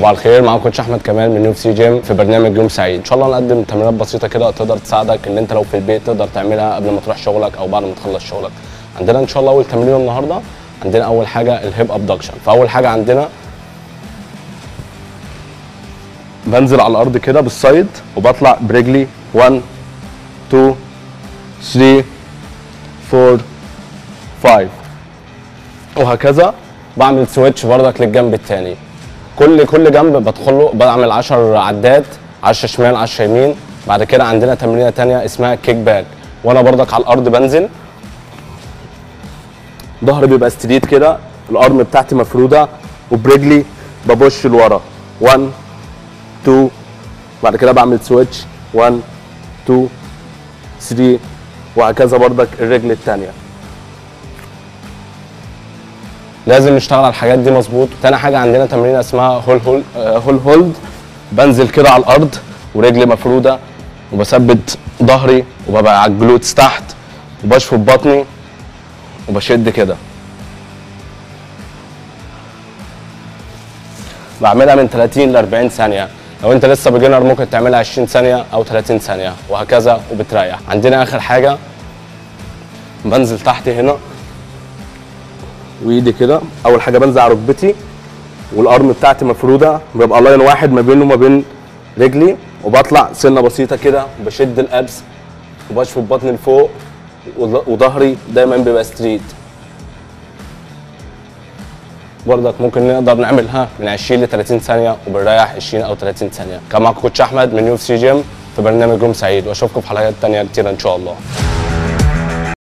صباح الخير معاكم كوتش احمد كمال من يو سي جيم في برنامج يوم سعيد ان شاء الله نقدم تمرينات بسيطه كده تقدر تساعدك ان انت لو في البيت تقدر تعملها قبل ما تروح شغلك او بعد ما تخلص شغلك عندنا ان شاء الله اول تمرين النهارده عندنا اول حاجه الهيب ابدكشن فاول حاجه عندنا بنزل على الارض كده بالسايد وبطلع برجلي 1 2 3 4 5 وهكذا بعمل سويتش بردك للجنب التاني كل كل جنب بدخله بعمل 10 عدات 10 شمال 10 يمين بعد كده عندنا تمرينه تانية اسمها كيك باك وانا بردك على الارض بنزل ظهري بيبقى ستريت كده الارم بتاعتي مفروده وبرجلي ببش لورا 1 2 بعد كده بعمل سويتش 1 2 3 وهكذا بردك الرجل الثانيه لازم نشتغل على الحاجات دي مظبوط تاني حاجه عندنا تمرينه اسمها هول هول آه، هول هولد بنزل كده على الارض ورجلي مفروده وبثبت ظهري وببقى على الجلوتس تحت وبشفط بطني وبشد كده بعملها من 30 ل 40 ثانيه لو انت لسه بيجنر ممكن تعملها 20 ثانيه او 30 ثانيه وهكذا وبتريح عندنا اخر حاجه بنزل تحت هنا وايدي كده اول حاجه بنزل على ركبتي والارم بتاعتي مفروده بيبقى لاين واحد ما بينه وما بين رجلي وبطلع سنه بسيطه كده بشد الابس وبشفط بطني لفوق وظ- وظهري دايما بيبقى ستريت برضك ممكن نقدر نعملها من 20 ل 30 ثانيه وبنريح 20 او 30 ثانيه كان معاكم كوتش احمد من يو سي جيم في برنامج يوم سعيد واشوفكم في حلقات تانية كتير ان شاء الله